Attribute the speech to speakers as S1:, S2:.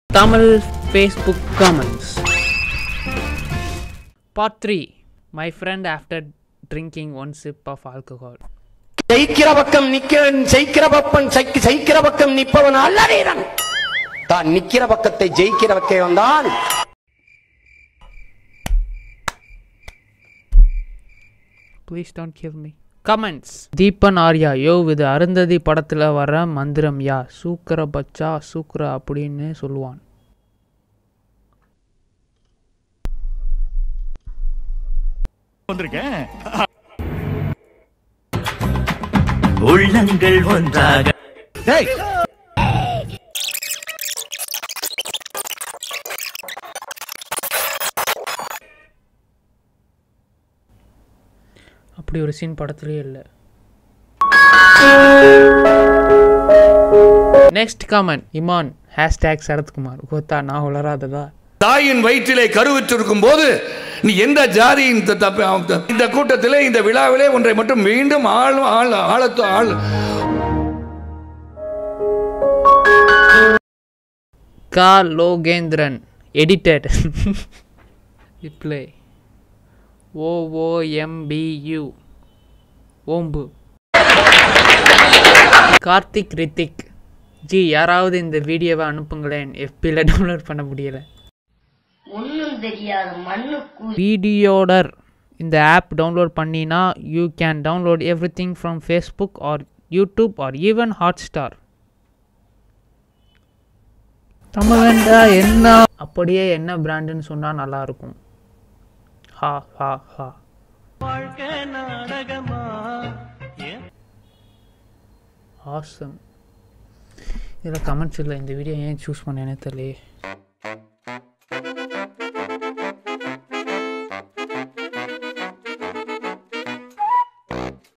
S1: Tamil Facebook comments. Part 3 My friend after drinking one sip of alcohol.
S2: ஜெயிக்கிற பக்கம் நிக்க ஜெயிக்கிற பக்கம் சைக்கு- ஜெயிக்கிற பக்கம் நிற்பவன் அல்ல வீரன் தான் நிக்கிற பக்கத்தை ஜெயிக்கிற பக்கம் தான்
S1: Please don't kill me. Comments. Deepan Arya யோ இது அருந்ததி படத்தில் வர மந்திரம் யா சூக்கர பச்சா சூக்கர அப்படின்னு சொல்லுவான்
S3: உள்ளங்கள் ஒன்றாக
S1: அப்படி ஒரு சீன் படத்துலயே இல்லை next comment Imman hashtag Sarathkumar கோத்தா நான் உளராததா
S4: தாயின் வயிற்றிலே கருவுற்றிருக்கும் போது நீ எந்த ஜாதி இந்த தப்ப- இந்த கூட்டத்திலே இந்த விழாவிலே ஒன்றை மட்டும் மீண்டும் ஆள் ஆள் ஆழத்து ஆள்
S1: கா லோகேந்திரன் எடிட்டட் ரிப்ளை ஓஓஎம்பியு ஓம்பு கார்த்திக் ரித்திக் ஜி யாராவது இந்த வீடியோவை அனுப்புங்களேன் எஃபியில் டவுன்லோட் பண்ண முடியல
S5: ஒன்னும் தெரியாது மண்ணுக்கு
S1: வீடியோடர் இந்த ஆப் டவுன்லோட் பண்ணினா you can download everything from Facebook or YouTube or even Hotstar தமிழண்டா என்ன அப்படியே என்ன பிராண்டுன்னு சொன்னால் நல்லாயிருக்கும் ஹா ஹா ஹா ஆசம் இதில் கமெண்ட்ஸ் இல்லை இந்த வீடியோ ஏன் சூஸ் பண்ணேனே தெரியலையே